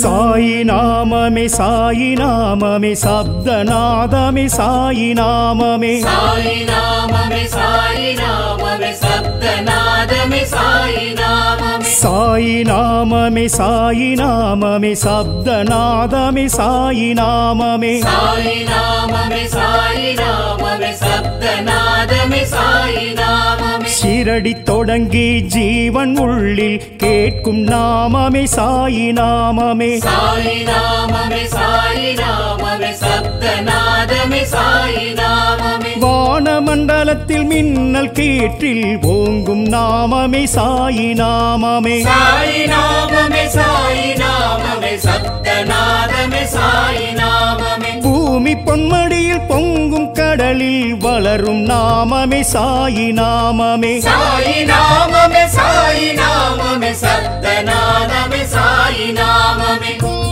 సాయి నామమే సాయి నామమే శబ్దనాదమే సాయి నామమే సాయి నామమే సాయి నామమే సప్తనాదమే సాయి నామమే సాయి నామమే సాయి నామమే శబ్దనాదమే సాయి నామమే సాయి నామమే సాయి నామమే சப்தநாதமே சாயி நாமமே ஷிரடி தொடங்கி ஜீவன் உள்ளில் கேட்கும் நாமமே சாயி நாமமே சாயி நாமமே சாயி நாமமே சப்தநாதமே சாயி நாமமே வானமண்டலத்தில் மின்னல் கீற்றில் ஓங்கும் நாமமே சாயி நாமமே சாயி நாமமே சாயி நாமமே சப்தநாதமே சாயி நாமமே பூமி பொன்மடியில் பொங்கும் கடலில் வளரும் நாமமே சாயி நாமமே சாயி நாமமே சாயி நாமமே சப்தநாதமே சாயி நாமமே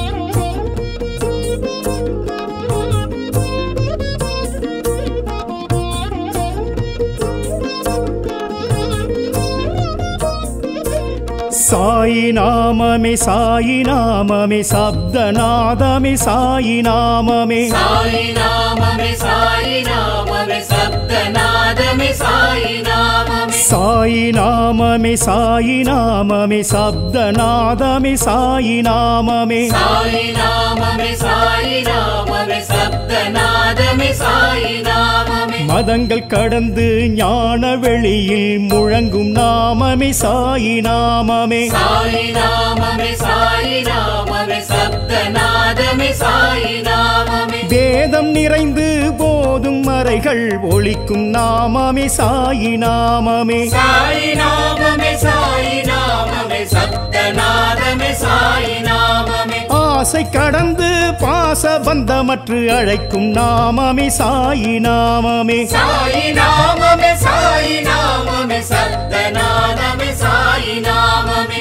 சாயி நாமமே சாயி நாமமே சப்தநாதமே சாயி நாமமே சாயி நாமமே சாயி நாமமே சப்தநாதமே சாயி நாமமே சாயி நாமமே சாயி நாமமே சப்தநாதமே சாயி நாமமே சாயி நாமமே சாயி நாமமே சப்தநாதமே சாயி நாமமே மதங்கள் கடந்து ஞான வெளியில் முழங்கும் நாமமே சாயி நாமமே சாயி நாமமே சாயி நாமமே சப்தநாதமே சாயி நாமமே வேதம் நிறைந்து போதும் மறைகள் ஒழிக்கும் நாமமே சாயி நாமமே சாயி நாமமே சாயி நாமமே சப்தநாதமே சாயி நாமமே ஆசை கடந்து பாச பந்தமற்று அழைக்கும் நாமமே சாயி நாமமே சாயி நாமமே சாயி நாமமே சப்தநாதமே சாயி நாமமே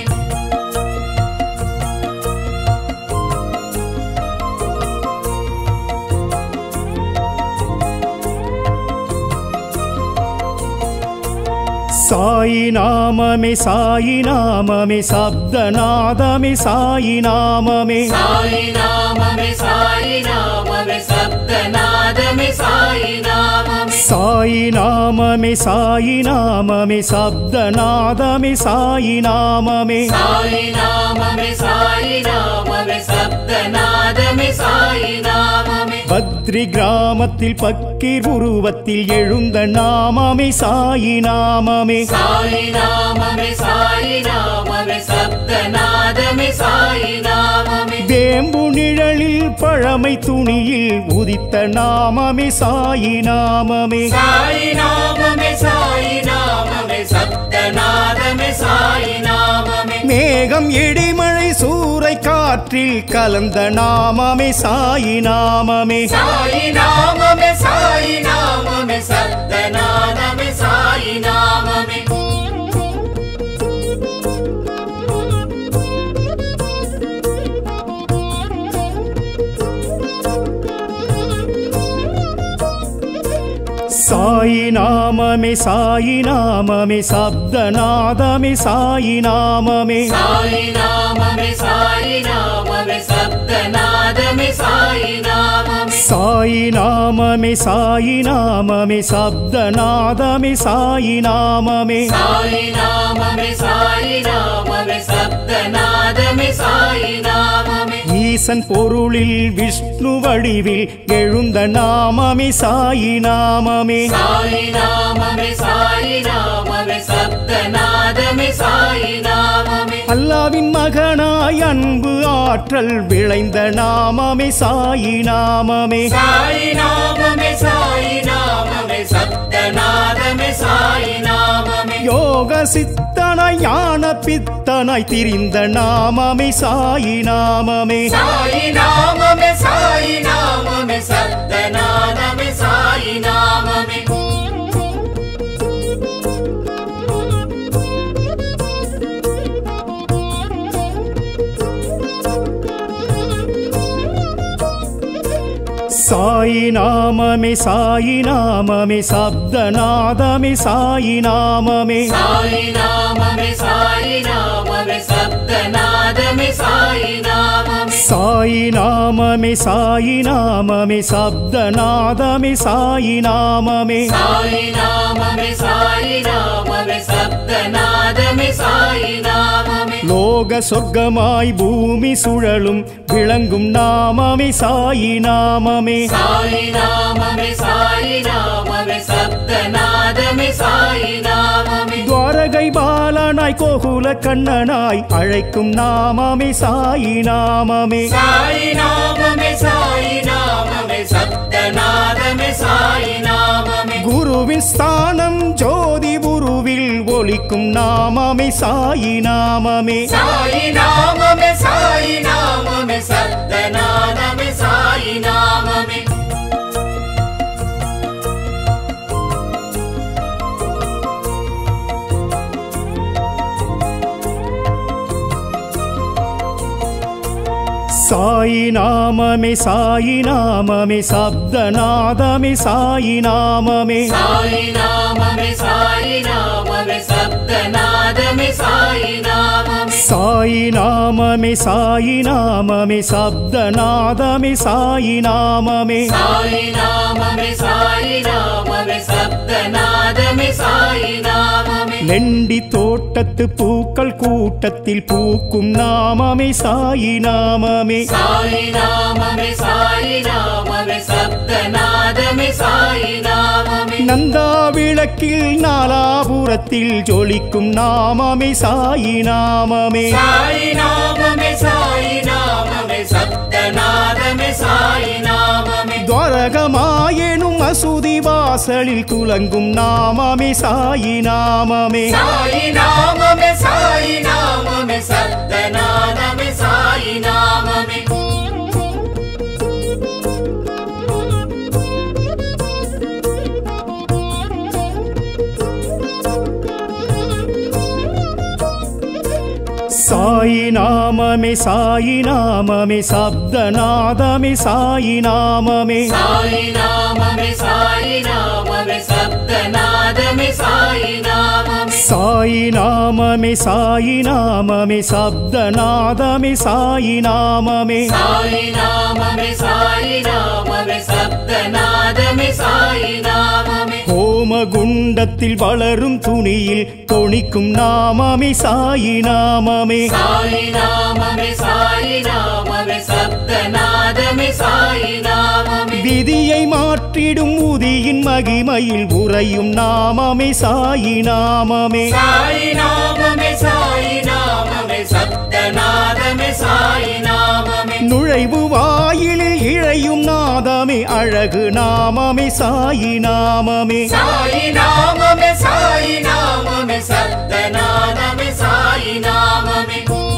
சாயி நாமமே சாயி நாமமே சப்தநாதமே சாயி நாமமே சாயி நாமமே சாயி நாமமே சப்தநாதமே சாயி நாமமே சாயி நாமமே சாயி நாமமே சப்தநாதமே சாயி நாமமே சாயி நாமமே சாயி நாமமே சப்தநாதமே சாயி நாமமே பத்ரி கிராமத்தில் பக்கீர் உருவத்தில் எழுந்த நாமமே சாயி நாமமே சாயி நாமமே சாயி நாமமே சப்தநாதமே சாயி நாமமே வேம்பு நிழலில் பழமை துணியில் உதித்த நாமமே சாயி நாமமே சாயி நாமமே சாயி நாமமே சப்தநாதமே சாயி நாமமே மேகம் இடிமழை சூறை காற்றில் கலந்த நாமமே சாயி நாமமே சாயி நாமமே சாயி நாமமே சப்தநாதமே சாயி நாமமே சாயி நாமமே சாயி நாமமே சப்தநாதமே சாயி நாமமே சாயி நாமமே சாயி நாமமே சப்தநாதமே சாயி நாமமே சாயி நாமமே சாயி நாமமே சப்தநாதமே சாயி நாமமே சாயி நாமமே சாயி நாமமே சப்தநாதமே சாயி நாமமே ஈசன் பொருளில் விஷ்ணு வடிவில் எழுந்த நாமமே சாயி நாமமே சாயி நாமமே சாயி நாமமே சப்தநாதமே சாயி நாமமே அல்லாவின் மகனாய் அன்பு ஆற்றல் விளைந்த நாமமே சாயி நாமமே சாயி நாமமே சாயி நாமமே சப்தநாதமே சாயி நாமமே யோக சித்தனாய் ஞான பித்தனாய் திரிந்த நாமமே சாயி நாமமே சாயி நாமமே சாயி நாமமே சப்தநாதமே சாயி நாமமே சாயி நாமமே சாயி நாமமே சப்தநாதமே சாயி நாமமே சாயி நாமமே சாயி நாமமே சப்தநாதமே சாயி நாமமே சாயி நாமமே சாயி நாமமே சப்தநாதமே சாயி நாமமே சாயி நாமமே சாயி நாமமே சப்தநாதமே சாயி நாமமே லோக சொர்க்கமாய் பூமி சுழலும் விளங்கும் நாமமே சாயி நாமமே சாயி நாமமே சாயி நாமமே சப்தநாதமே சாயி நாமமே துவாரகை பாலனாய் கோகுல கண்ணனாய் அழைக்கும் நாமமே சாயி நாமமே சாயி நாமமே சாயி நாமமே சப்தநாதமே சாயி நாமமே குருவின் ஸ்தானம் ஜோதி குருவில் ஒலிக்கும் நாமமே சாயி நாமமே சாயி நாமமே சாயி நாமமே சப்தநாதமே சாயி நாமமே சாயி நாமமே சாயி நாமமே சப்தநாதமே சாயி நாமமே சாயி நாமமே சாயி நாமமே சப்தநாதமே சாயி நாமமே சாயி நாமமே சாயி நாமமே சப்தநாதமே சாயி நாமமே சாயி நாமமே சாயி நாமமே சப்தநாதமே சாயி நாமமே லெண்டி தோட்டத்து பூக்கள் கூட்டத்தில் பூக்கும் நாமமே சாயி நாமமே சாயி நாமமே சாயி நாமமே சப்தநாதமே சாயி நாமமே நந்தா விளக்கில் நாலாபுரத்தில் ஜொலிக்கும் நாமமே சாயி நாமமே சாயி நாமமே சாயி நாமமே சப்தநாதமே சாயி நாமமே துவரகமாயெனும் மசூதி வாசலில் துலங்கும் நாமமே சாயி நாமமே சாயி நாமமே சாயி நாமமே சப்தநாதமே சாயி நாமமே சாயி நாமமே சாயி நாமமே சப்தநாதமே சாயி நாமமே சாயி நாமமே சாயி நாமமே சப்தநாதமே சாயி நாமமே சாயி நாமமே சாயி நாமமே சப்தநாதமே சாயி நாமமே சாயி நாமமே சாயி நாமமே சப்தநாதமே சாயி நாமமே ஹோமகுண்டத்தில் வளரும் துணியில் தொணிக்கும் நாமமே சாயி நாமமே சாயி நாமமே சாயி நாமமே சப்தநாதமே சாயி நாமமே விதியை மாற்றிடும் உதியின் மகிமையில் உறையும் நாமமே சாயி நாமமே சாயி நாமமே சாயி நாமமே சப்தநாதமே சாயி நாமமே நுழைவு வாயிலில் இழையும் நாதமே அழகு நாமமே சாயி நாமமே சாயி நாமமே சாயி நாமமே சப்தநாதமே சாயி நாமமே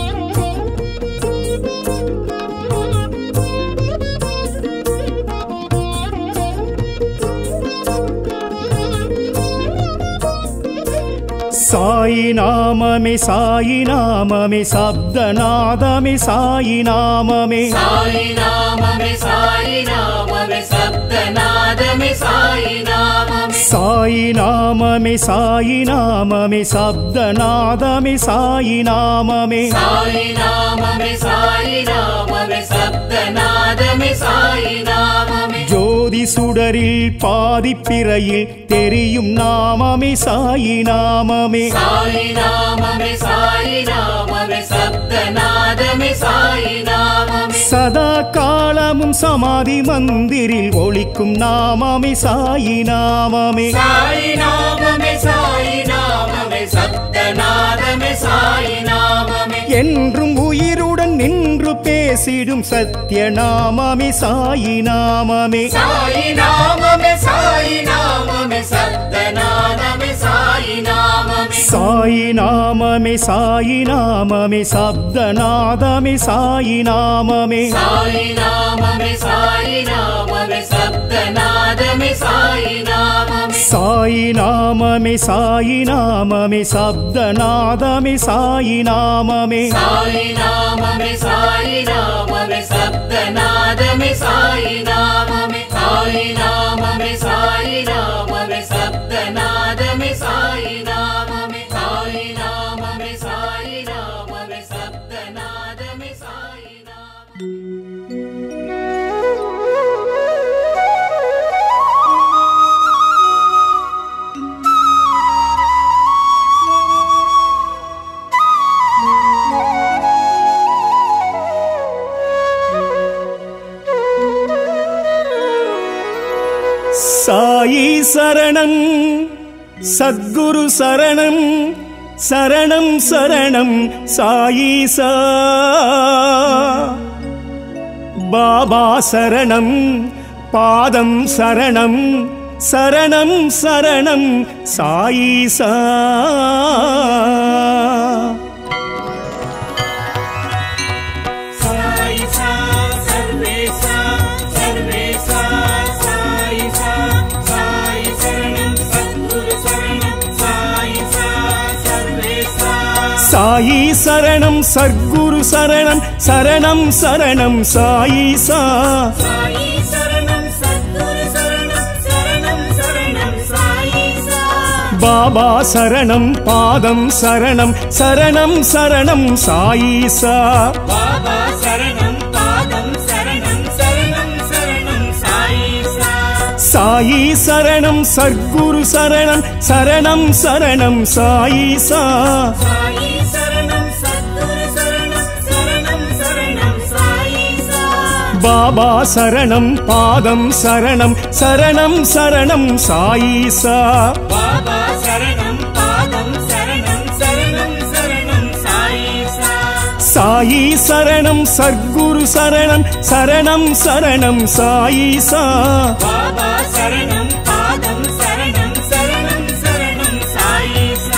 சாயி நாமமே சாயி நாமமே சப்தநாதமே சாயி நாமமே சாயி நாமமே சாயி நாமமே சப்தநாதமே சாயி நாமமே சாயி நாமமே சாயி நாமமே சப்தநாதமே சாயி நாமமே சாயி நாமமே சாயி நாமமே சப்தநாதமே சாயி நாமமே ஜோதி சுடரில் பாதிப்பிறையில் தெரியும் நாமமே சாயி நாமமே சாயி நாமமே சாயி நாமமே சப்தநாதமே சாயி நாமமே சதா காலமும் சமாதி மந்திரில் ஒலிக்கும் நாமமே சாயி நாமமே சாயி நாமமே சாயி நாமமே சப்தநாதமே சாயி நாமமே என்றும் உயிருடன் நின்று பேசிடும் சத்திய நாமமே சாயி நாமமே சாயி நாமமே சாயி நாமமே சப்தநாதமே சாயி நாமமே சாயி நாமமே சாயி நாமமே சப்தநாதமே சாயி நாமமே சாயி நாமமே சாயி நாமமே சப்தநாதமே சாயி நாமமே சாயி நாமமே சாயி நாமமே சப்தநாதமே சாயி நாமமே சாயி நாமமே சாயி நாமமே சப்தநாதமே சாயி நாமமே சாயி நாமமே சாயி நாமமே சப்தநாதமே சாயி நாமமே சாயி நாமமே சாயி நாமமே சப்தநாதமே சாயி நாமமே சாயி சரணம் சத்குரு சரணம் சரணம் சரணம் சாயீசா பாபா சரணம் பாதம் சரணம் சரணம் சரணம் சாயீசா சாயிசா சர்வேசா சர்வேசா சாயிசா சாயி சரணம் சத்குரு சரணம் சாயிசா சர்வேசா சாயி சரணம் சர்க்குரு சரணம் சரணம் சரணம் சாயீசா சாயி சரணம் சத்குரு சரணம் சரணம் சரணம் சாயிசா பாபா சரணம் பாதம் சரணம் சரணம் சரணம் சாயீசா பாபா சரணம் பாதம் சரணம் சரணம் சரணம் சாயிசா சாயி சரணம் சர்க்குரு சரணம் சரணம் சரணம் சாயீசா சாயி சரணம் சத்குரு சரணம் சரணம் சரணம் சாயிசா பாபா சரணம் பாதம் சரணம் சரணம் சரணம் சாயீசா பாபா சரணம் பாதம் சரணம் சரணம் சரணம் சாயிசா சாயி சரணம் சர்க்குரு சரணம் சரணம் சரணம் சாயீசா பாபா சரணம் பாதம் சரணம் சரணம் சரணம் சாயிசா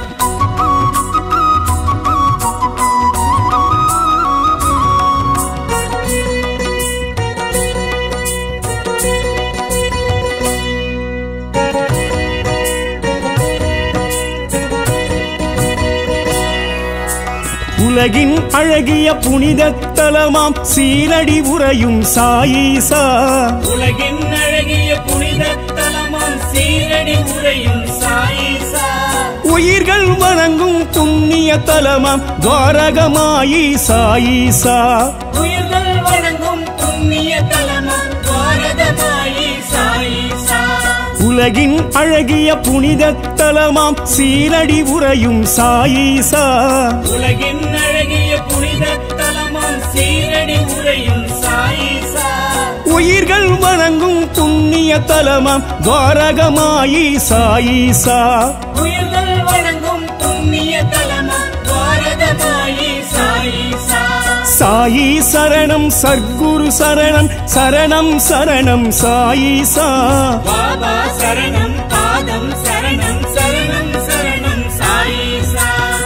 உலகின் அழகிய புனித தலமாம் சீரடி உறையும் சாயீசா உலகின் அழகிய புனித தலமாம் சீரடி உரையும் சாயிசா உயிர்கள் வணங்கும் புண்ணிய தலமாம் துவாரகமாயி சாயீசா உயிர்கள் வணங்கும் புண்ணிய தலமாம் பாரதமாயி சாயிசா உலகின் அழகிய புனித தலமாம் சீரடி உறையும் சாயீசா உலகின் அழகிய புனித தலமாம் சீரடி உரையும் சாயிசா உயிர்கள் வணங்கும் புண்ணிய தலமாம் துவாரகமாயி சாயீசா உயிர்கள் வணங்கும் புண்ணிய தலமாம் பாரதமாயி சாயிசா சாயி சரணம் சர்க்குரு சரணம் சரணம் சரணம் சாயீசா பாபா சரணம் பாதம் சரணம் சரணம் சரணம் சாயிசா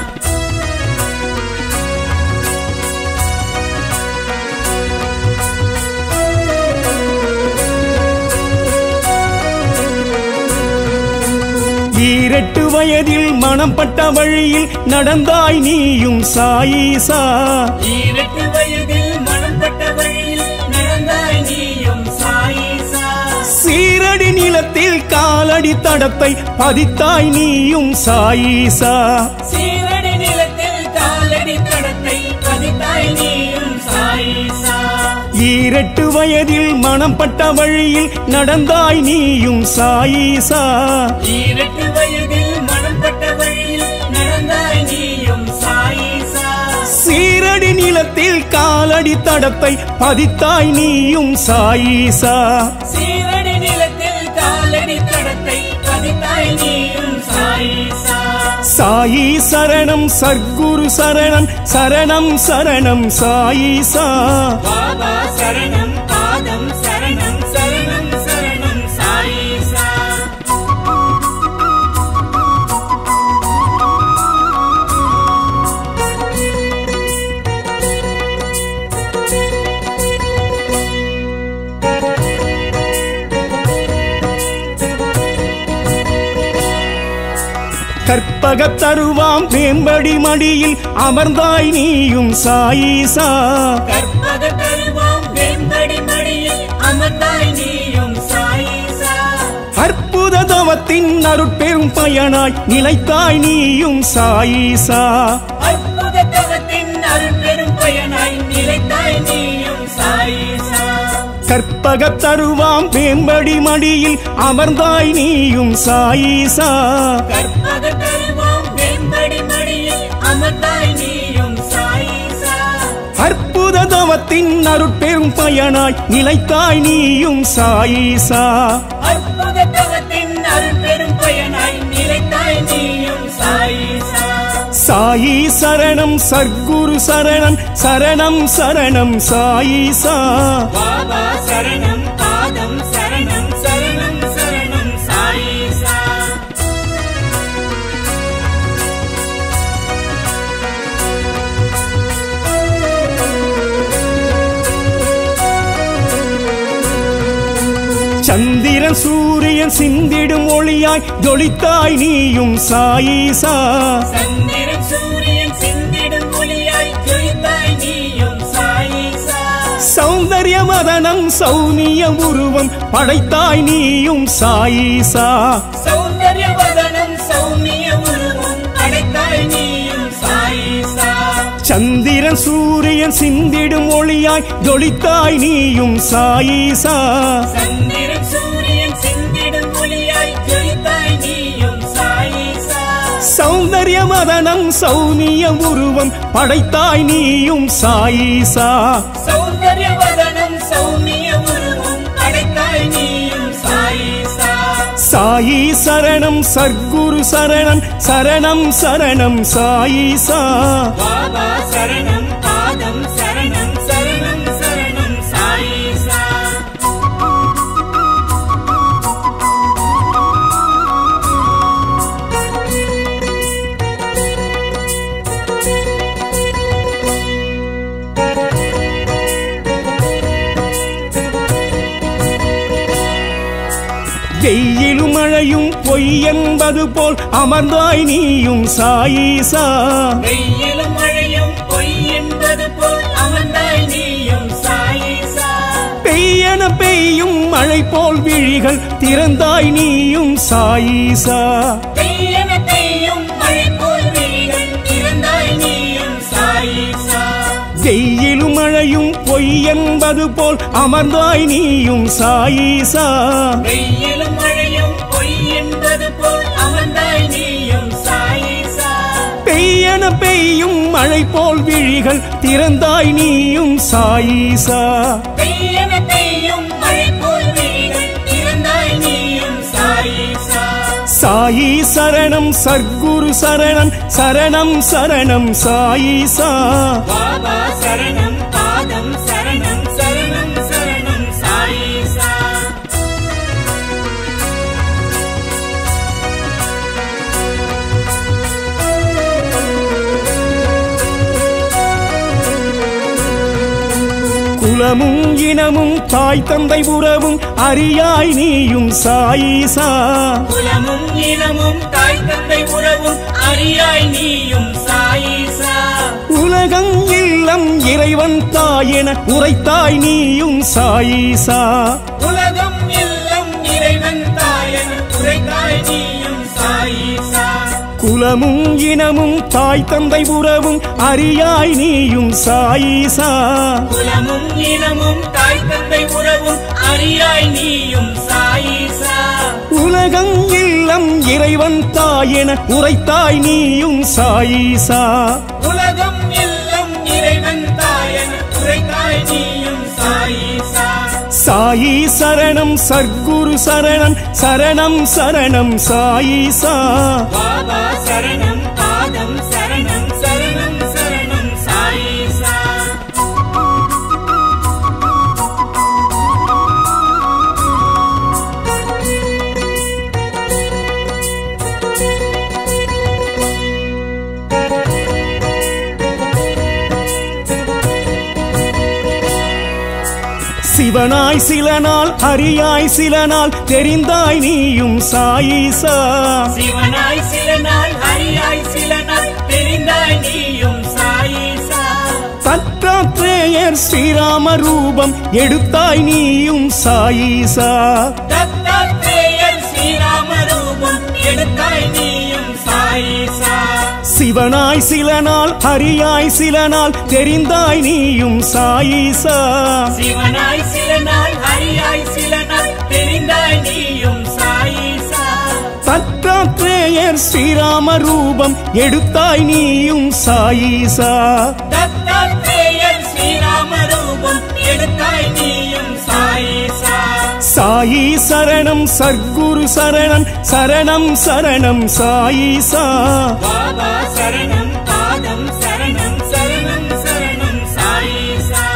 ஈரெட்டு வயதில் மனம் பட்ட வழியில் நடந்தாய் நீயும் சாயீசா ஈரட்டு வயதில் மனம் பட்ட வழியில் நடந்தாய் நீயும் சாயிசா சீரடி நிலத்தில் காலடி தடத்தை பதித்தாய் நீயும் சாயீசா சீரடி நிலத்தில் காலடி கடத்தை பதித்தாய் நீயும் சாயிசா ஈரெட்டு வயதில் மனம் பட்ட வழியில் நடந்தாய் நீயும் சாயீசா ஈரட்டு வயதில் மனம் பட்ட வழியில் நடந்தாய் நீயும் சாயிசா சீரடி நிலத்தில் காலடி தடத்தை பதித்தாய் நீயும் சாயீசா சீரடி நிலத்தில் காலடி கடத்தை பதித்தாய் நீயும் சாயிசா சாயி சரணம் சர்க்குரு சரணம் சரணம் சரணம் சாயீசா பாபா சரணம் பாதம் சரணம் சரணம் சரணம் சாயிசா கற்பகத் தருவாம் வேம்படி மடியில் அமர்ந்தாய் நீயும் சாயீசா கற்பக தருவாம் வெம்படி மடியில் அமர்ந்தாய் நீயும் சாயிசா அற்புத தவத்தின் அருட்பெரும் பயனாய் நிலைத்தாய் நீயும் சாயீசா அற்புத தவத்தின் அருள் பெரும் பயனாய் நிலைத்தாய் நீயும் சாயிசா கற்பகத் தருவாம் வேம்படி மடியில் அமர்ந்தாய் நீயும் சாயீசா கற்பக தருவாம் வெம்படி மடியில் அமர்ந்தாய் நீயும் சாயிசா அற்புத தவ தவத்தின் அருட்பெரும் பயனாய் நிலைத்தாய் நீயும் சாயீசா அற்புத தவத்தின் அருள் பெரும் பயனாய் நிலைத்தாய் நீயும் சாயிசா சாயி சரணம் சர்க்குரு சரணம் சரணம் சரணம் சாயீசா பாபா சரணம் பாதம் சரணம் சரணம் சரணம் சாயிசா சந்திரன் சூரியன் சிந்திடும் ஒளியாய் ஜொலித்தாய் நீயும் சாயீசா சந்திரன் சூரியன் சிந்திடும் ஒளியாய் ஜொலித்தாய் நீயும் சாயிசா சௌந்தர்ய மதனம் சௌனிய உருவம் படைத்தாய் நீயும் சாயீசா சௌந்தர்ய வதனம் சௌமிய உருவம் அடைத்தாய் நீயும் சாயிசா சந்திரன் சூரியன் சிந்திடும் ஒளியாய் ஜொலித்தாய் நீயும் சாயீசா சந்திரன் சூரியன் சிந்திடும் ஒளியாய் ஜொலித்தாய் நீயும் சாயிசா சௌந்தர்ய மதனம் சௌனிய உருவம் படைத்தாய் நீயும் சாயீசா சௌந்தர்ய வதனம் சௌமிய உருவம் அடைத்தாய் நீயும் சாயிசா சாயி சரணம் சர்க்குரு சரணம் சரணம் சரணம் சாயீசா பாபா சரணம் பாதம் சரணம் சரணம் சரணம் சாயிசா வெயிலும் மழையும் பொய் என்பது போல் அமர்ந்தாய் நீயும் சாயீசா வெயிலும் மழையும் பொய் என்பது போல் அமர்ந்தாய் நீயும் சாயிசா பெய்யன பெய்யும் மழை போல் விழிகள் திறந்தாய் நீயும் சாயீசா பெய்யன பெய்யும் மழை போல் விழிகள் திறந்தாய் நீயும் சாயிசா வெயிலும் மழையும் பொய் என்பது போல் அமர்ந்தாய் நீயும் சாயீசா வெயிலும் மழையும் பொய் என்பது போல் அமர்ந்தாய் நீயும் சாயிசா பெய்யன பெய்யும் மழை போல் விழிகள் திறந்தாய் நீயும் சாயீசா பெய்யன பெய்யும் மழை போல் விழிகள் திறந்தாய் நீயும் சாயிசா சாயி சரணம் சர்க்குரு சரணம் சரணம் சரணம் சாயீசா பாபா சரணம் பாதம் சரணம் சரணம் சரணம் சாயிசா குலமும் இனமும் தாய் தந்தை உறவும் அறியாய் நீயும் சாயீசா குலமும் இனமும் தாய் தந்தை உறவும் அறியாய் நீயும் சாயிசா உலகம் இல்லம் இறைவன் தாயென உரைத்தாய் நீயும் சாயீசா உலகம் எல்லாம் இறைவன் தாயன் உரைத்தாய் நீயும் சாயிசா குலமும் இனமும் தாய் தந்தை உறவும் அறியாய் நீயும் சாயீசா குலமும் இனமும் தாய் தந்தை உறவும் அறியாய் நீயும் சாயிசா உலகம் இல்லம் இறைவன் தாயென உரைத்தாய் நீயும் சாயீசா உலகம் எல்லாம் இறைவன் தாயன் உரைத்தாய் நீயும் சாயிசா சாயி சரணம் சர்க்குரு சரணம் சரணம் சரணம் சாயீசா பாபா சரணம் பாதம் சரணம் சரணம் சரணம் சாயிசா சிவனாய் சில நாள் ஹரியாய் சில நாள் தெரிந்தாய் நீயும் சாயீசா சிவனாய் சில நாள் ஹரியாய் சில நாள் தெரிந்தாய் நீயும் சாயிசா தத்தாத்ரேயர் ஸ்ரீராம ரூபம் எடுத்தாய் நீயும் சாயீசா தத்தாத்ரேயர் ஸ்ரீராம ரூபம் எடுத்தாய் நீயும் சாயிசா சிவனாய் சில நாள் ஹரியாய் சில நாள் தெரிந்தாய் நீயும் சாயீசா சிவனாய் சில நாள் ஹரியாய் சில நாள் தெரிந்தாய் நீயும் சாயிசா தத்தாத்ரேயர் ஸ்ரீராம ரூபம் எடுத்தாய் நீயும் சாயீசா தத்தாத்ரேயர் ஸ்ரீராம ரூபம் எடுத்தாய் நீயும் சாயிசா சாயி சரணம் சர்க்குரு சரணம் சரணம் சரணம் சாயிசா பாபா சரணம் பாதம் சரணம் சரணம் சரணம் சாயிசா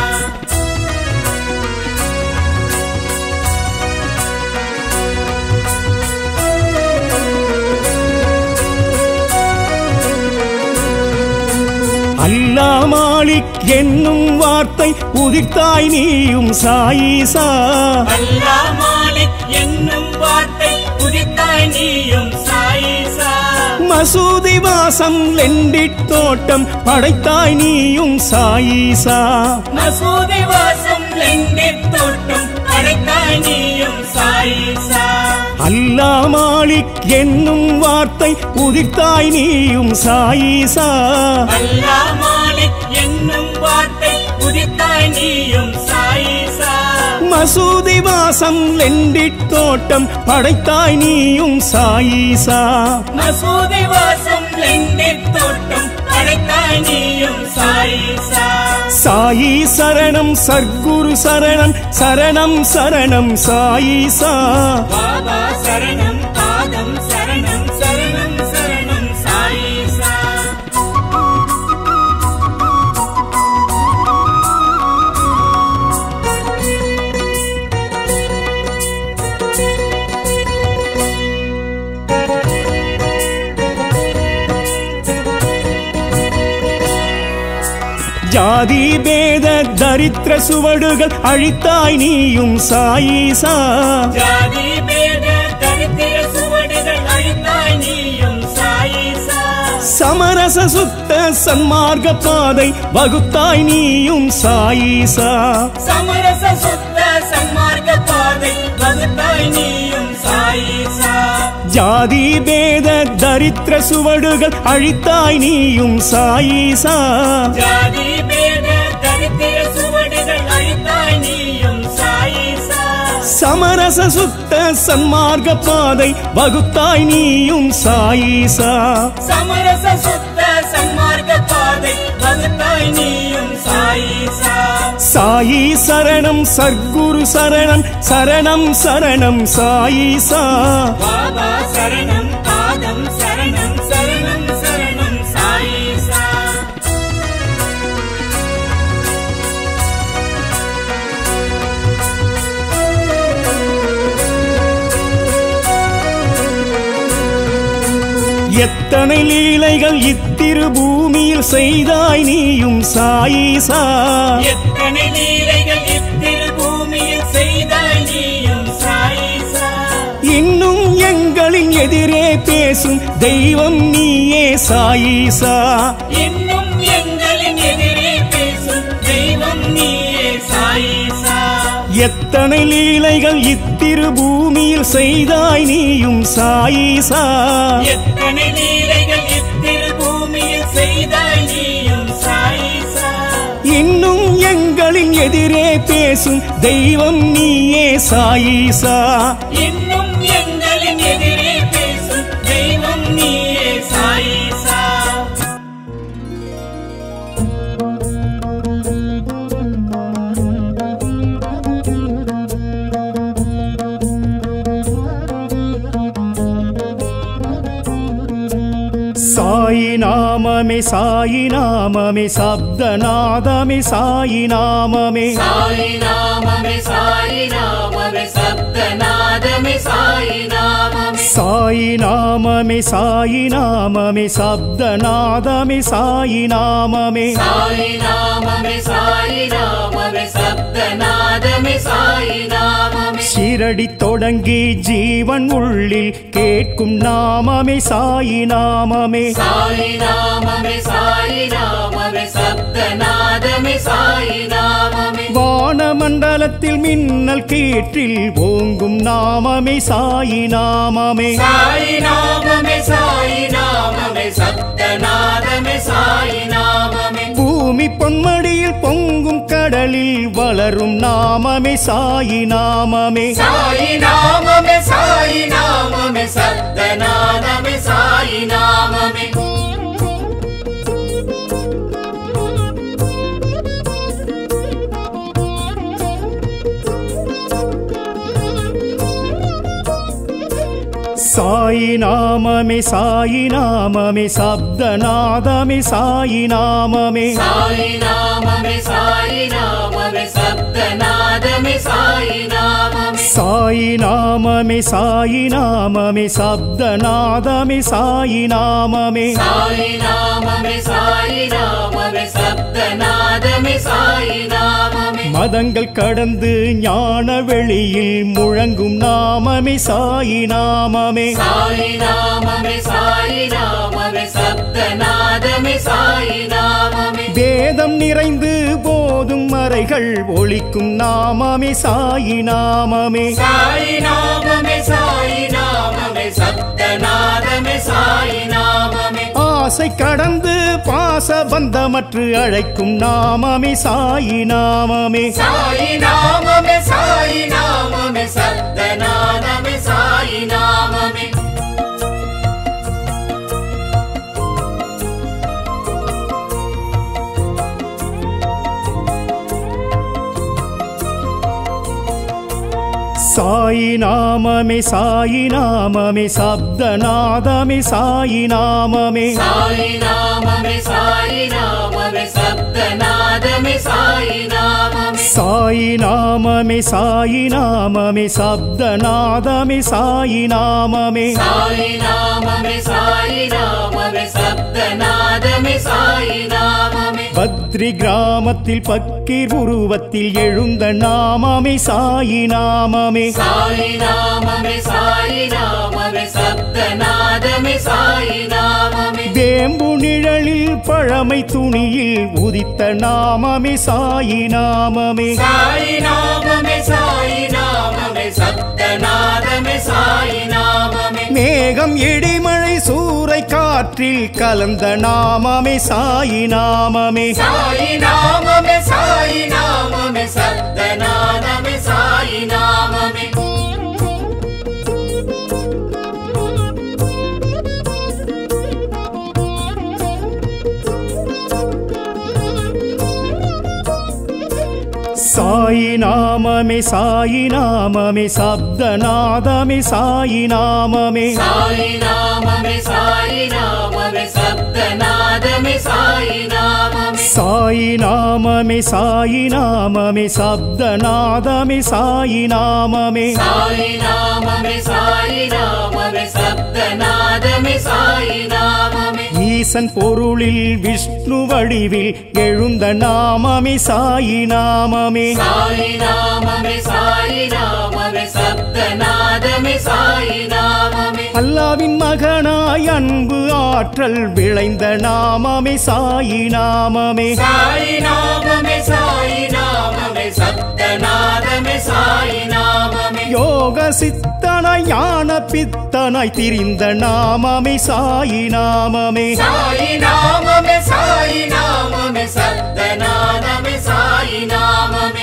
அல்லா மாலிக் என்னும் வார்த்தை உதிர்த்தாய் நீயும் சாயிசா அல்லா மாலிக் என்னும் வார்த்தை உதித்தாய் நீயும் சாயிசா மசூதி வாசம் லெண்டிட் தோட்டம் படைத்தாய் நீயும் சாயிசா மசூதி வாசம் லெண்டித் தோட்டம் அடைத்தாய் நீயும் சாயிசா அல்லா மாலிக் என்னும் வார்த்தை உதிர்த்தாய் நீயும் சாயிசா அல்லா மாலிக் என்னும் வார்த்தை உதித்தாய் நீயும் சாயிசா மசூதி வாசம் லெண்டிட் தோட்டம் படைத்தாய் நீயும் சாயிசா மசூதி வாசம் லெண்டித் தோட்டம் அடைத்தாய் நீயும் சாயிசா சாயி சரணம் சர்க்குரு சரணம் சரணம் சரணம் சாயிசா பாபா சரணம் பாதம் சரணம் சரணம் சரணம் சாயிசா ஜாதி பேத தரித்திர சுவடுகள் அழித்தாய் நீயும் சாயிசா ஜாதி பேத தரித்திர சுவடுகள் அழித்தாய் நீயும் சாயிசா சமரச சுத்த சன்மார்க்க பாதை வகுத்தாய் நீயும் சாயிசா சமரச சுத்த சன்மார்க்க பாதை வகுத்தாய் நீயும் சாயிசா ஜாதி பேத தரித்திர சுவடுகள் அழித்தாய் நீயும் சாயிசா ஜாதி பேத தரித்திர சுவடுகள் அழித்தாய் நீயும் சாயிசா சமரச சுத்த சன்மார்க்க பாதை வகுத்தாய் நீயும் சாயிசா சமரச சுத்த சன்மார்க்க பாதை வகுத்தாய் நீயும் சாயிசா சாயி சரணம் சர்க்குரு சரணம் சரணம் சரணம் சாயிசா பாபா சரணம் பாதம் சரணம் சரணம் சரணம் சாயிசா எத்தனை லீலைகள் இத்திரு பூமியில் செய்தாய் நீயும் சாயிசா எத்தனை லீலைகள் இத்திரு பூமியில் செய்தாய் நீயும் சாயிசா இன்னும் எங்களின் எதிரே பேசும் தெய்வம் நீயே சாயிசா இன்னும் எங்களின் எதிரே பேசும் தெய்வம் நீயே சாயிசா எத்தனை லீலைகள் இத்திரு பூமியில் செய்தாய் நீயும் சாயிசா எத்தனை லீலைகள் இத்திரு பூமியில் செய்தாய் நீயும் சாயிசா இன்னும் எங்களின் எதிரே பேசும் தெய்வம் நீயே சாயிசா இன்னும் எங்களின் எதிரே பேசும் தெய்வம் நீயே சாயிசா சாயி நாமமே சாயி நாமமே சப்தநாதமே சாயி நாமமே சாயி நாமமே சாயி நாமமே சப்தநாதமே சாயி நாமமே சாயி நாமமே சாயி நாமமே சப்தநாதமே சாயி நாமமே சாயி நாமமே சாயி நாமமே சப்தநாதமே சாயி நாமமே ஷிரடி தொடங்கி ஜீவன் உள்ளில் கேட்கும் நாமமே சாயி நாமமே சாயி நாமமே சாயி நாமமே சப்தநாதமே சாயி நாமமே வானமண்டலத்தில் மின்னல் கீற்றில் ஓங்கும் நாமமே சாயி நாமமே சாயி நாமமே சாயி நாமமே சப்தநாதமே சாயி நாமமே பூமி பொன்மடியில் பொங்கும் கடலில் வளரும் நாமமே சாயி நாமமே சாயி நாமமே சாயி நாமமே சப்தநாதமே சாயி நாமமே சாயி நாமமே சாயி நாமமே சப்தநாதமே சாயி நாமமே சாயி நாமமே சாயி நாமமே சப்தநாதமே சாயி நாமமே சாயி நாமமே சாயி நாமமே சப்தநாதமே சாயி நாமமே சாயி நாமமே சாயி நாமமே சப்தநாதமே சாயி நாமமே மதங்கள் கடந்து ஞான வெளியில் முழங்கும் நாமமே சாயி நாமமே சாயி நாமமே சாயி நாமமே சப்தநாதமே சாயி நாமமே வேதம் நிறைந்து போதும் மறைகள் ஒழிக்கும் நாமமே சாயி நாமமே சாயி நாமமே சாயி நாமமே சப்தநாதமே சாயி நாமமே ஆசை கடந்து பாச பந்தமற்று அழைக்கும் நாமமே சாயி நாமமே சாயி நாமமே சாயி நாமமே சப்தநாதமே சாயி நாமமே சாயி நாமமே சாயி நாமமே சப்தநாதமே சாயி நாமமே சாயி நாமமே சாயி நாமமே சப்தநாதமே சாயி நாமமே சாயி நாமமே சாயி நாமமே சப்தநாதமே சாயி நாமமே சாயி நாமமே சாயி நாமமே சப்தநாதமே சாயி நாமமே பத்ரி கிராமத்தில் பக்கீர் உருவத்தில் எழுந்த நாமமே சாயி நாமமே சாயி நாமமே சாயி நாமமே சப்தநாதமே சாயி நாமமே வேம்பு நிழலில் பழமை துணியில் உதித்த நாமமே சாயி நாமமே சாயி நாமமே சாயி நாமமே சப்தநாதமே சாயி நாமமே மேகம் இடிமழை சூறை காற்றில் கலந்த நாமமே சாயி நாமமே சாயி நாமமே சாயி நாமமே சப்தநாதமே சாயி நாமமே சாயி நாமமே சாயி நாமமே சப்தநாதமே சாயி நாமமே சாயி நாமமே சாயி நாமமே சப்தநாதமே சாயி நாமமே சாயி நாமமே சாயி நாமமே சப்தநாதமே சாயி நாமமே சாயி நாமமே சாயி நாமமே சப்தநாதமே சாயி நாமமே ஈசன் பொருளில் விஷ்ணு வடிவில் எழுந்த நாமமே சாயி நாமமே சாயி நாமமே சாயி நாமமே சப்தநாதமே சாயி நாமமே அல்லாவின் மகனாய் அன்பு ஆற்றல் விளைந்த நாமமே சாயி நாமமே சாயி நாமமே சாயி நாமமே சப்தநாதமே சாயி நாமமே யோக சித்தனாய் ஞான பித்தனாய் திரிந்த நாமமே சாயி நாமமே சாயி நாமமே சாயி நாமமே சப்தநாதமே சாயி நாமமே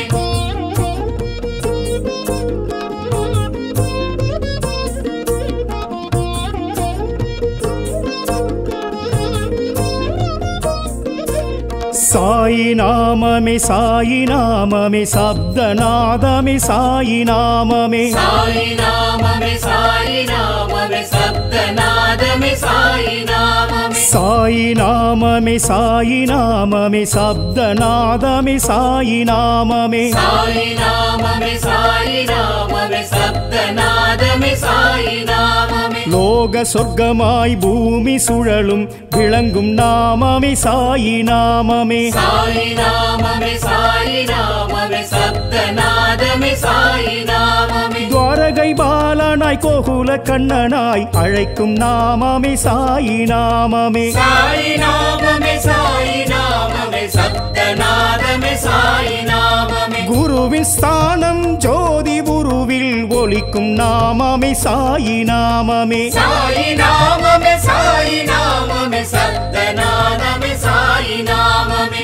சாயி நாமமே சாயி நாமமே சப்தநாதமே சாயி நாமமே சாயி நாமமே சாயி நாமமே சப்தநாதமே சாயி நாமமே சாயி நாமமே சாயி நாமமே சப்தநாதமே சாயி நாமமே சாயி நாமமே சாயி நாமமே சப்தநாதமே சாயி நாமமே லோக சொர்க்கமாய் பூமி சுழலும் விளங்கும் நாமமே சாயி நாமமே சாயி நாமமே சாயி நாமமே சப்தநாதமே சாயி நாமமே துவாரகை பாலனாய் கோகுல கண்ணனாய் அழைக்கும் நாமமே சாயி நாமமே சாயி நாமமே சாயி நாமமே சப்தநாதமே சாயி நாமமே குருவின் ஸ்தானம் ஜோதி குருவில் ஒலிக்கும் நாமமே சாயி நாமமே சாயி நாமமே சாயி நாமமே சப்தநாதமே சாயி நாமமே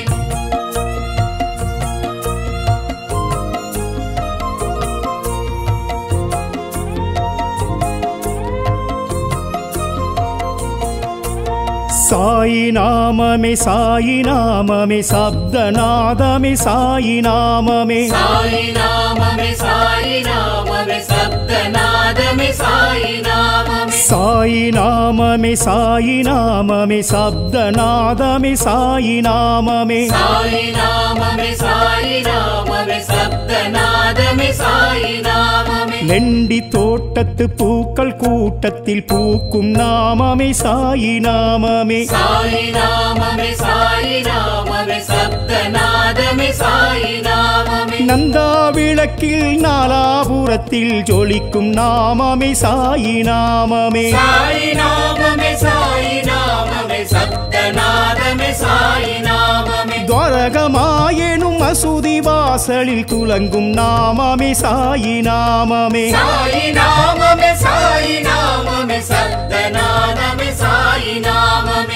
சாயி நாமமே சாயி நாமமே சப்தநாதமே சாயி நாமமே சாயி நாமமே சாயி நாமமே சப்தநாதமே சாயி நாமமே சாயி நாமமே சாயி நாமமே சப்தநாதமே சாயி நாமமே சாயி நாமமே சாயி நாமமே சப்தநாதமே சாயி நாமமே லெண்டி தோட்டத்து பூக்கள் கூட்டத்தில் பூக்கும் நாமமே சாயி நாமமே சாயி நாமமே சாயி நாமமே சப்தநாதமே சாயி நாமமே நந்தா விளக்கில் நாலாபுரத்தில் ஜொலிக்கும் நாமமே சாயி நாமமே சாயி நாமமே சாயி நாமமே சப்தநாதமே சாயி நாமமே துவரகமாயெனும் மசூதி வாசலில் துலங்கும் நாமமே சாயி நாமமே சாயி நாமமே சாயி நாமமே சப்தநாதமே சாயி நாமமே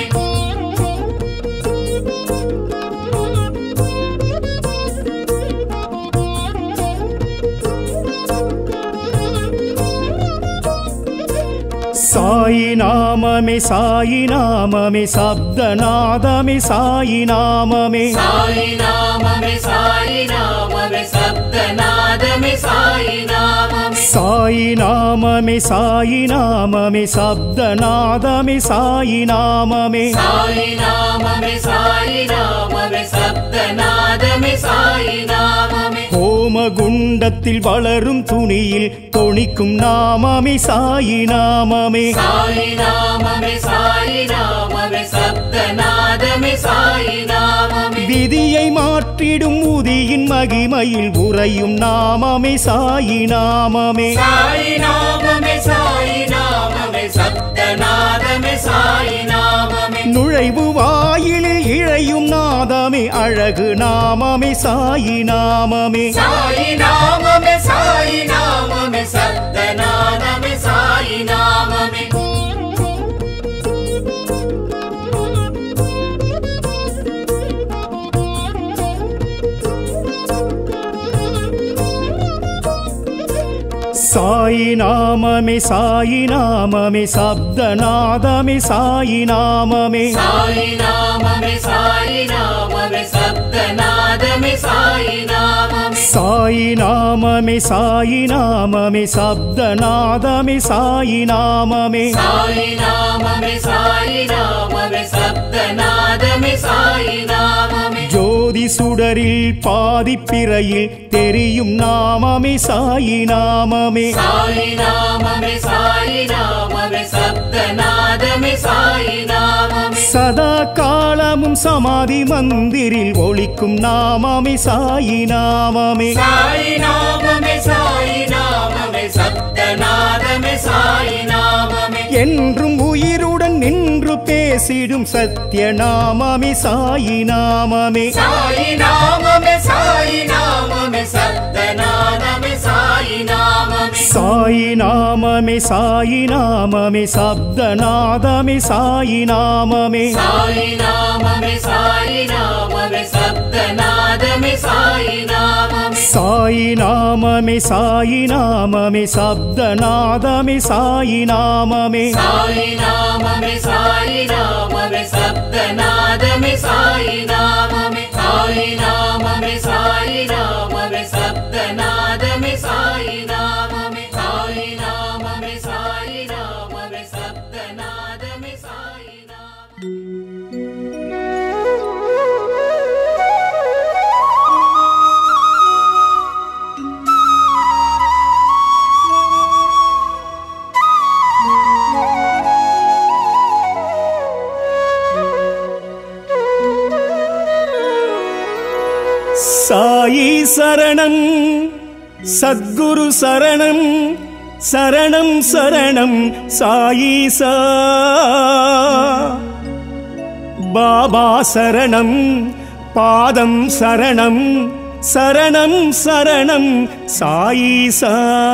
சாயி நாமமே சாயி நாமமே சப்தநாதமே சாயி நாமமே சாயி நாமமே சாயி நாமமே சப்தநாதமே சாயி நாமமே சாயி நாமமே சாயி நாமமே சப்தநாதமே சாயி நாமமே சாயி நாமமே சாயி நாமமே சப்தநாதமே சாயி நாமமே ஹோமகுண்டத்தில் வளரும் துணியில் தொணிக்கும் நாமமே சாயி நாமமே சாயி நாமமே சாயி நாமமே சப்தநாதமே சாயி நாமமே விதியை மாற்றிடும் உதியின் மகிமையில் உறையும் நாமமே சாயி நாமமே சாயி நாமமே சாயி நாமமே சப்தநாதமே சாயி நாமமே நுழைவு வாயிலில் இழையும் நாதமே அழகு நாமமே சாயி நாமமே சாயி நாமமே சாயி நாமமே சப்தநாதமே சாயி நாமமே சாயி நாமமே சாயி நாமமே சப்தநாதமே சாயி நாமமே சாயி நாமமே சாயி நாமமே சப்தநாதமே சாயி நாமமே சாயி நாமமே சாயி நாமமே சப்தநாதமே சாயி நாமமே சாயி நாமமே சாயி நாமமே சப்தநாதமே சாயி நாமமே ஜோதி சுடரில் பாதிப்பிறையில் தெரியும் நாமமே சாயி நாமமே சாயி நாமமே சாயி நாமமே சப்தநாதமே சாயி நாமமே சதா காலமும் சமாதி மந்திரில் ஒலிக்கும் நாமமே சாயி நாமமே சாயி நாமமே சாயி நாமமே சப்தநாதமே சாயி நாமமே என்றும் உயிருடன் நின்று பேசிடும் சத்திய நாமமே சாயி நாமமே சாயி நாமமே சாயி நாமமே சப்தநாதமே சாயி நாமமே சாயி நாமமே சாயி நாமமே சப்தநாதமே சாயி நாமமே சாயி நாமமே சாயி நாமமே சப்தநாதமே சாயி நாமமே சாயி நாமமே சாயி நாமமே சப்தநாதமே சாயி நாமமே சாயி நாமமே சாயி நாமமே சப்தநாதமே சாயி நாமமே சாயி நாமமே சாயி நாமமே சப்தநாதமே சாயி நாமமே சாயி நாமமே சாயி நாமமே சப்தநாதமே சாயி நாமமே சாயி சரணம் சத்குரு சரணம் சரணம் சரணம் சாயீசா பாபா சரணம் பாதம் சரணம் சரணம் சரணம் சாயீசா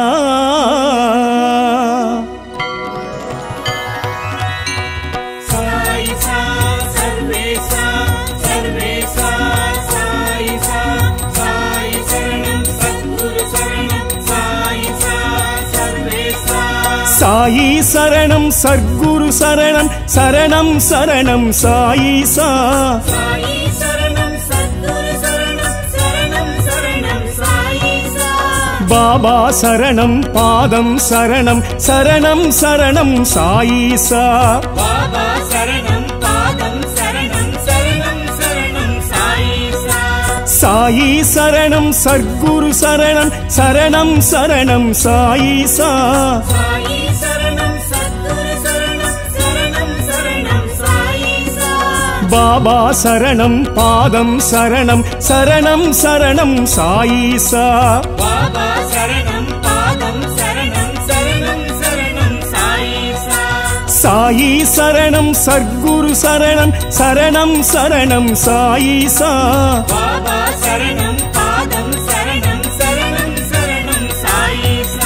சாயிசா சர்வேசா சர்வேசா சாயிசா சாயி சரணம் சத்குரு சரணம் சாயிசா சர்வேசா சாயி சரணம் சர்க்குரு சரணம் சரணம் சரணம் சாயிசா சாயி சரணம் சத்குரு சரணம் சரணம் சரணம் சாயிசா பாபா சரணம் பாதம் சரணம் சரணம் சரணம் சாயிசா பாபா சரணம் பாதம் சரணம் சரணம் சரணம் சாயிசா சாயி சரணம் சர்க்குரு சரணம் சரணம் சரணம் சாயிசா சாயி சரணம் சத்குரு சரணம் சரணம் சரணம் சாயிசா பாபா சரணம் பாதம் சரணம் சரணம் சரணம் சாயிசா பாபா சரணம் பாதம் சரணம் சரணம் சரணம் சாயிசா சாயி சரணம் சர்க்குரு சரணம் சரணம் சரணம் சாயிசா பாபா சரணம் பாதம் சரணம் சரணம் சரணம் சாயிசா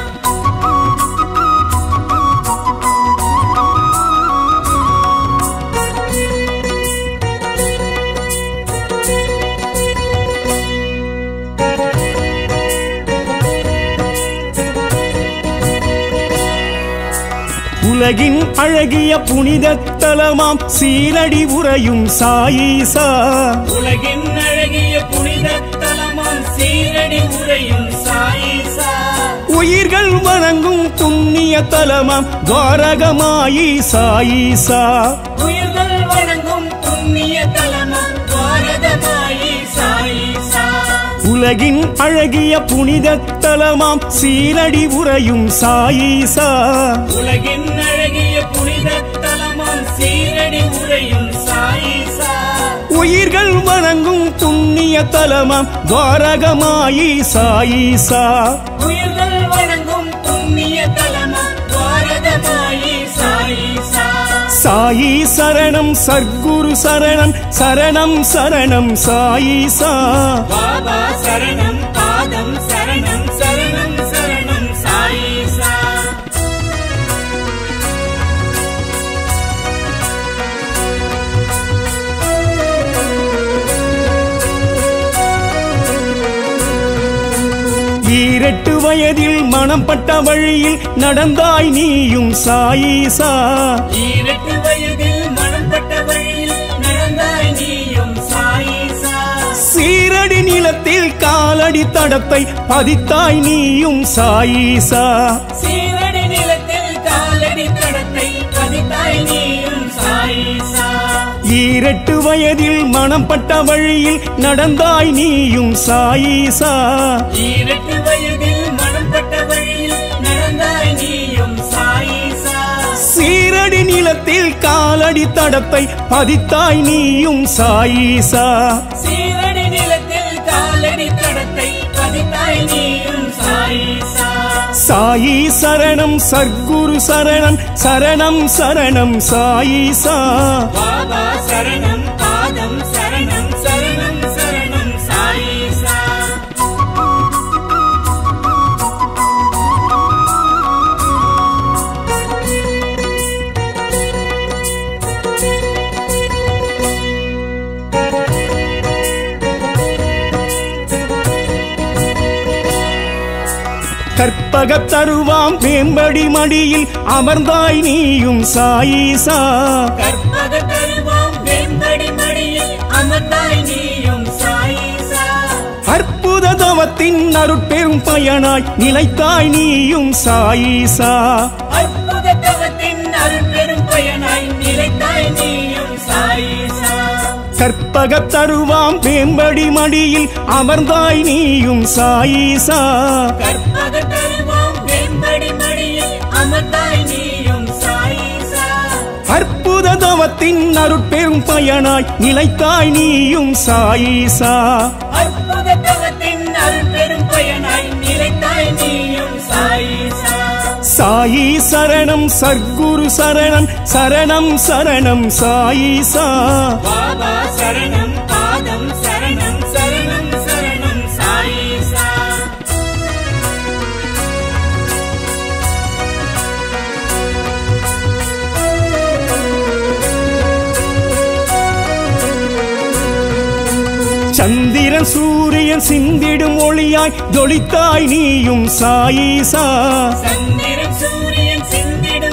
உலகின் அழகிய புனித தலமாம் சீரடி உறையும் சாயிசா உலகின் அழகிய புனித தலமாம் சீரடி உரையும் சாயிசா உயிர்கள் வணங்கும் புண்ணிய தலமாம் துவாரகமாயி சாயிசா உயிர்கள் வணங்கும் புண்ணிய தலமாம் பாரதமாயி சாயிசா உலகின் அழகிய புனித தலமாம் சீரடி உறையும் சாயிசா உலகின் அழகிய புனித தலமாம் சீரடி உரையும் சாயிசா உயிர்கள் வணங்கும் புண்ணிய தலமாம் துவாரகமாயி சாயிசா உயிர்கள் வணங்கும் புண்ணிய தலமாம் பாரதமாயி சாயிசா சாயி சரணம் சர்க்குரு சரணம் சரணம் சரணம் சாயிசா பாபா சரணம் பாதம் சரணம் சரணம் சரணம் சாயிசா ஈரெட்டு வயதில் மனம் பட்ட வழியில் நடந்தாய் நீயும் சாயிசா ஈரட்டு வயதில் மனம் பட்ட வழியில் நடந்தாய் நீயும் சாயிசா சீரடி நிலத்தில் காலடி தடத்தை பதித்தாய் நீயும் சாயிசா சீரடி நிலத்தில் காலடி தடத்தை பதித்தாய் நீயும் சாயிசா ஈரெட்டு வயதில் மனம் பட்ட வழியில் நடந்தாய் நீயும் சாயிசா ஈரட்டு வயதில் மனம் பட்ட வழியில் நடந்தாய் நீயும் சாயிசா சீரடி நிலத்தில் காலடி தடத்தை பதித்தாய் நீயும் சாயிசா சீரடி நிலத்தில் காலடி தடத்தை பதித்தாய் நீயும் சாயிசா சாயி சரணம் சர்க்குரு சரணம் சரணம் சரணம் சாயிசா பாபா சரணம் பாதம் சரணம் சரணம் சரணம் சாயிசா கற்பகத் தருவாம் வேம்படி மடியில் அமர்ந்தாய் நீயும் சாயிசா கற்பக தருவாம் வெண்படி மடியில் அமர்ந்தாய் நீயும் சாயிசா அற்புத தவத்தின் அருட்பெரும் பயனாய் நிலைத்தாய் நீயும் சாயிசா அற்புத தவத்தின் அருள் பெரும் பயனாய் நிலைத்தாய் நீயும் சாயிசா கற்பகத் தருவாம் வேம்படி மடியில் அமர்ந்தாய் நீயும் சாயிசா கற்பக தருவாம் வெண்படி மடியில் அமர்ந்தாய் நீயும் சாயிசா அற்புத தவத்தின் அருட்பெரும் பயனாய் நிலைத்தாய் நீயும் சாயிசா அற்புத தவத்தின் அருள் பெரும் பயனாய் நிலைத்தாய் நீயும் சாயிசா சாயி சரணம் சர்க்குரு சரணம் சரணம் சரணம் சாயிசா பாபா சரணம் பாதம் சரணம் சரணம் சரணம் சாயிசா சந்திரன் சூரியன் சிந்திடும் ஒளியாய் ஜொலித்தாய் நீயும் சாயிசா சந்திரன் சூரியன் சிந்திடும்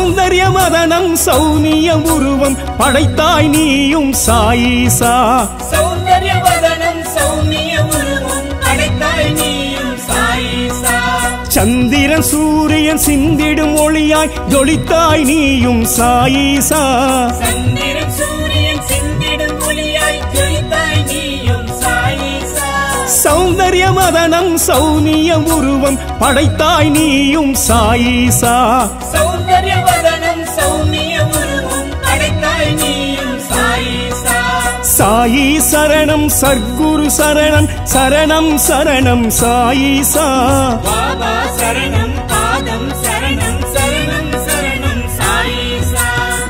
சௌந்தர்ய மதனம் சௌமிய உருவம் படைத்தாய் நீயும் சாயீசா சௌந்தர்ய வதனம் சௌமிய உருவம் அடைத்தாய் நீயும் சாயிசா சந்திரன் சூரியன் சிந்திடும் ஒளியாய் ஜொலித்தாய் நீயும் சாயீசா சந்திரன் சூரியன் சிந்திடும் ஒளியாய் ஜொலித்தாய் நீயும் சாயிசா சௌந்தர்ய மதனம் சௌமிய உருவம் படைத்தாய் நீயும் சாயீசா சௌந்தர்ய வதனம் சௌமிய உருவம் அடைத்தாய் நீயும் சாயிசா சாயி சரணம் சர்க்குரு சரணம் சரணம் சரணம் சாயீசா பாபா சரணம் பாதம் சரணம் சரணம் சரணம் சாயிசா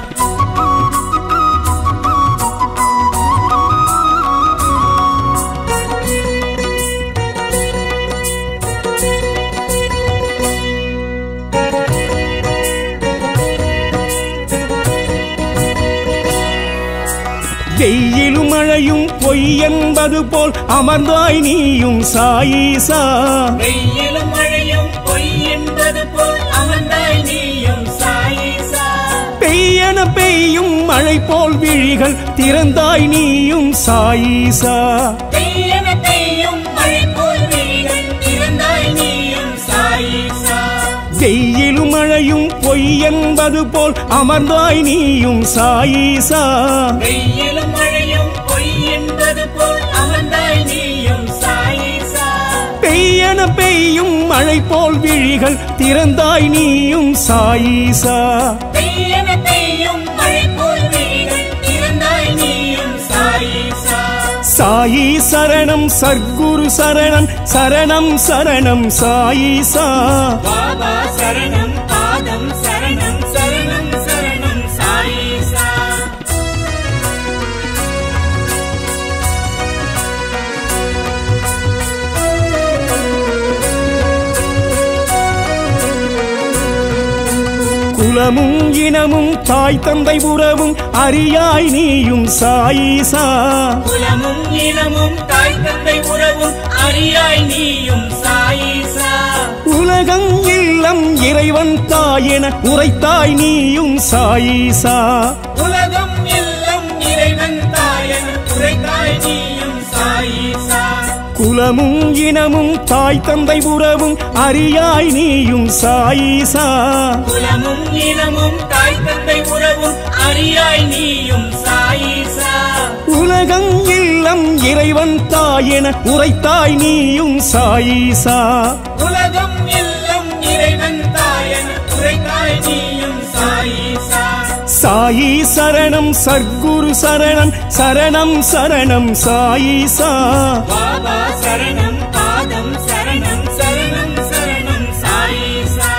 வெயிலும் மழையும் பொய் என்பது போல் அமர்ந்தாய் நீயும் சாயீசா வெயிலும் மழையும் பொய் என்பது போல் அமர்ந்தாய் நீயும் சாயிசா பெய்யன பெய்யும் மழை போல் விழிகள் திறந்தாய் நீயும் சாயீசா பெய்யன பெய்யும் மழை போல் விழிகள் திறந்தாய் நீயும் சாயிசா வெயிலும் மழையும் பொய் என்பது போல் அமர்ந்தாய் நீயும் சாயீசா வெயிலும் மழையும் பொய் என்பது போல் அமர்ந்தாய் நீயும் சாயிசா பெய்யன பெய்யும் மழை போல் விழிகள் திறந்தாய் நீயும் சாயீசா பெய்யன பெய்யும் மழை போல் விழிகள் திறந்தாய் நீயும் சாயிசா சாயி சரணம் சர்க்குரு சரணம் சரணம் சரணம் சாயீசா பாபா சரணம் பாதம் சரணம் சரணம் சரணம் சாயிசா குலமும் இனமும் தாய் தந்தை உறவும் அறியாய் நீயும் சாயீசா குலமும் இனமும் தாய் தந்தை உறவும் அறியாய் நீயும் சாயிசா உலகம் இல்லம் இறைவன் தாயென உரைத்தாய் நீயும் சாயீசா உலகம் எல்லாம் இறைவன் தாயன் உரைத்தாய் நீயும் சாயிசா குலமும் இனமும் தாய் தந்தை உறவும் அறியாய் நீயும் சாயீசா குலமும் இனமும் தாய் தந்தை உறவும் அறியாய் நீயும் சாயிசா உலகம் இல்லம் இறைவன் தாயென உரைத்தாய் நீயும் சாயீசா உலகம் எல்லாம் இறைவன் தாயன் உரைத்தாய் நீயும் சாயிசா சாயி சரணம் சர்க்குரு சரணம் சரணம் சரணம் சாயீசா பாபா சரணம் பாதம் சரணம் சரணம் சரணம் சாயிசா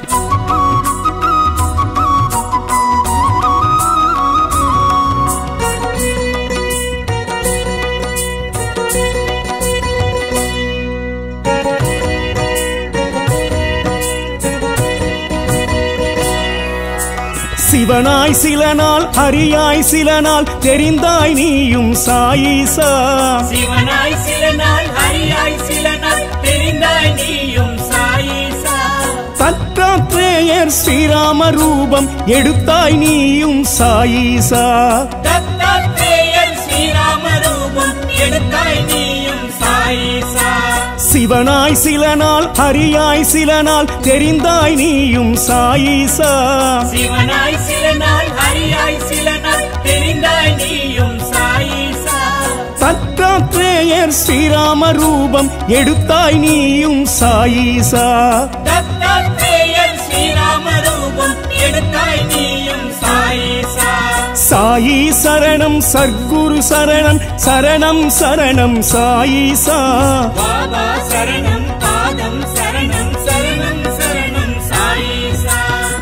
சிவனாய் சில நாள் ஹரியாய் சில நாள் தெரிந்தாய் நீயும் சாயீசா சிவனாய் சில நாள் ஹரியாய் சில நாள் தெரிந்தாய் நீயும் சாயிசா தத்தாத்ரேயர் ஸ்ரீராம ரூபம் எடுத்தாய் நீயும் சாயீசா தத்தாத்ரேயர் ஸ்ரீராம ரூபம் எடுத்தாய் நீயும் சாயிசா சிவனாய் சில நாள் ஹரியாய் சில நாள் தெரிந்தாய் நீயும் சாயீசா சிவனாய் சில நாள் ஹரியாய் சில நாள் தெரிந்தாய் நீயும் சாயிசா தத்தாத்ரேயர் ஸ்ரீராம ரூபம் எடுத்தாய் நீயும் சாயீசா தத்தாத்ரேயர் ஸ்ரீராம ரூபம் எடுத்தாய் நீயும் சாயிசா சாயி சரணம் சர்க்குரு சரணம் சரணம் சரணம் சாயீசா பாபா சரணம் பாதம் சரணம் சரணம் சரணம் சாயிசா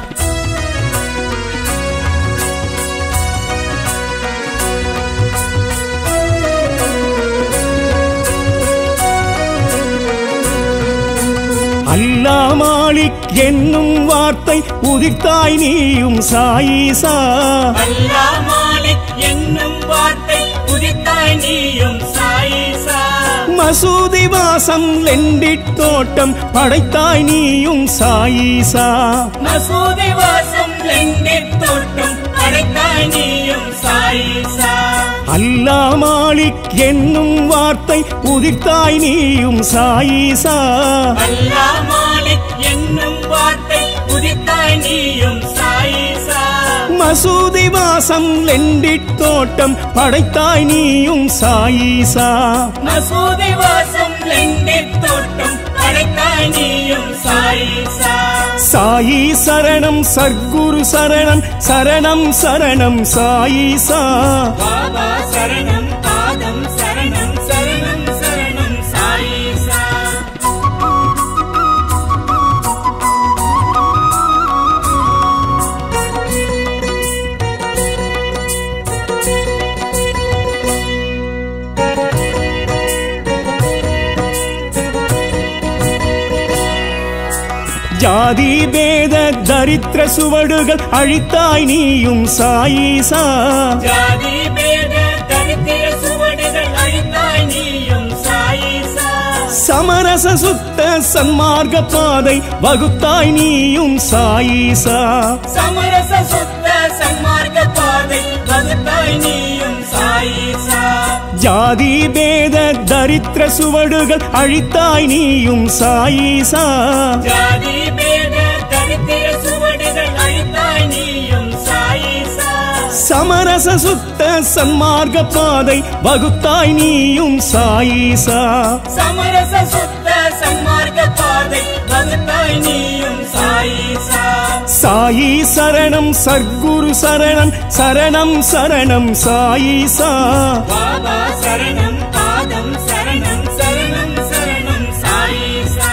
அல்லா மாலிக் என்னும் வார்த்தை உதிர்த்தாய் நீயும் சாயீசா அல்லா மாலிக் என்னும் வார்த்தை உதித்தாய் நீயும் சாயிசா மசூதி வாசம் லெண்டிட் தோட்டம் படைத்தாய் நீயும் சாயீசா மசூதி வாசம் ஸ்பிளெண்டிட் தோட்டம் படைத்தாய் நீயும் சாயிசா அல்லா மாலிக் என்னும் வார்த்தை உதிர்த்தாய் நீயும் சாயிசா அல்லா மாலிக் என்னும் வார்த்தை உதித்தாய் நீயும் சாயிசா மசூதி வாசம் லெண்டிட் தோட்டம் படைத்தாய் நீயும் சாயிசா மசூதி வாசம் லெண்டிட் தோட்டம் படைத்தாய் நீயும் சாயிசா சாயி சரணம் சர்க்குரு சரணம் சரணம் சரணம் சாயிசா பாபா சரணம் பாதம் சரணம் சரணம் சரணம் சாயிசா ஜாதி பேத தரித்திர சுவடுகள் அழித்தாய் நீயும் சாயிசா ஜாதி பேத தரித்திர சுவடுகள் அழித்தாய் நீயும் சாயிசா சமரச சுத்த சன்மார்க்க பாதை வகுத்தாய் நீயும் சாயிசா சமரச சுத்த சன்மார்க்க பாதை வகுத்தாய் நீயும் சாயிசா ஜாதி பேத தரித்திர சுவடுகள் அழித்தாய் நீயும் சாயிசா ஜாதி பேத தரித்திர சுவடுகள் அழித்தாய் நீயும் சாயிசா சமரச சுத்த சன்மார்க்க பாதை வகுத்தாய் நீயும் சாயிசா சமரச சுத்த சன்மார்க்க பாதை வகுத்தாய் நீயும் சாயிசா சாயி சரணம் சர்க்குரு சரணம் சரணம் சரணம் சாயிசா பாபா சரணம் பாதம் சரணம் சரணம் சரணம் சாயிசா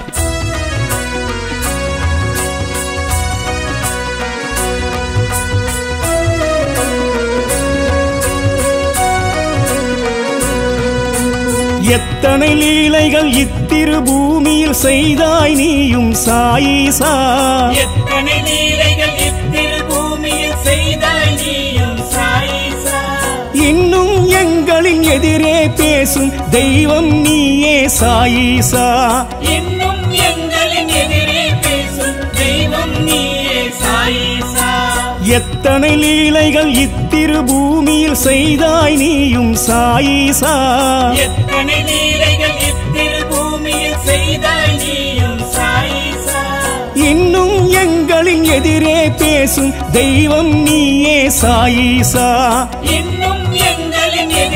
எத்தனை லீலைகள் இத்திரு பூமியில் செய்தாய் நீயும் சாயிசா எத்தனை லீலைகள் இத்திரு பூமியில் செய்தாய் நீயும் சாயிசா இன்னும் எங்களின் எதிரே பேசும் தெய்வம் நீயே சாயிசா இன்னும் எங்களின் எதிரே பேசும் தெய்வம் நீயே சாயிசா எத்தனை லீலைகள் இத்திரு பூமியில் செய்தாய் நீயும் சாயிசா எத்தனை லீலைகள் இத்திரு பூமியில் செய்தாய் நீயும் சாயிசா இன்னும் எங்களின் எதிரே பேசும் தெய்வம் நீயே சாயிசா இன்னும் எங்களின்